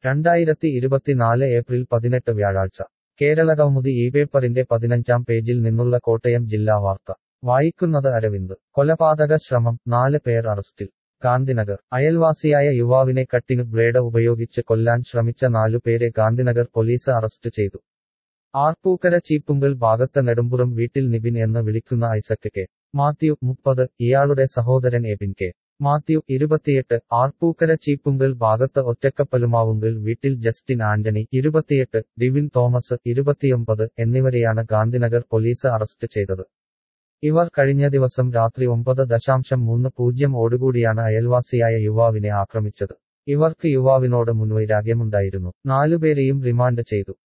രണ്ടായിരത്തി ഇരുപത്തിനാല് ഏപ്രിൽ പതിനെട്ട് വ്യാഴാഴ്ച കേരളകൗമുദി ഈ പേപ്പറിന്റെ പതിനഞ്ചാം പേജിൽ നിന്നുള്ള കോട്ടയം ജില്ലാ വാർത്ത വായിക്കുന്നത് അരവിന്ദ് കൊലപാതക ശ്രമം നാല് പേർ അറസ്റ്റിൽ ഗാന്ധിനഗർ അയൽവാസിയായ യുവാവിനെ കട്ടിങ് ബ്ലേഡ് ഉപയോഗിച്ച് കൊല്ലാൻ ശ്രമിച്ച നാലുപേരെ ഗാന്ധിനഗർ പോലീസ് അറസ്റ്റ് ചെയ്തു ആർപ്പൂക്കര ചീപ്പുങ്കൽ ഭാഗത്ത് നെടുമ്പുറം വീട്ടിൽ നിബിൻ എന്ന് വിളിക്കുന്ന ഐസക് കെ മാത്യു മുപ്പത് ഇയാളുടെ സഹോദരൻ എബിൻ കെ മാത്യു ഇരുപത്തിയെട്ട് ആർപ്പൂക്കര ചീപ്പുങ്കൽ ഭാഗത്ത് ഒറ്റക്കപ്പലുമാവുങ്കൽ വീട്ടിൽ ജസ്റ്റിൻ ആന്റണി ഇരുപത്തിയെട്ട് ഡിവിൻ തോമസ് ഇരുപത്തിയൊമ്പത് എന്നിവരെയാണ് ഗാന്ധിനഗർ പോലീസ് അറസ്റ്റ് ചെയ്തത് ഇവർ കഴിഞ്ഞ ദിവസം രാത്രി ഒമ്പത് ദശാംശം മൂന്ന് പൂജ്യം ഓടുകൂടിയാണ് അയൽവാസിയായ യുവാവിനെ ആക്രമിച്ചത് ഇവർക്ക് യുവാവിനോട് മുൻവൈരാഗ്യമുണ്ടായിരുന്നു നാലുപേരെയും റിമാൻഡ് ചെയ്തു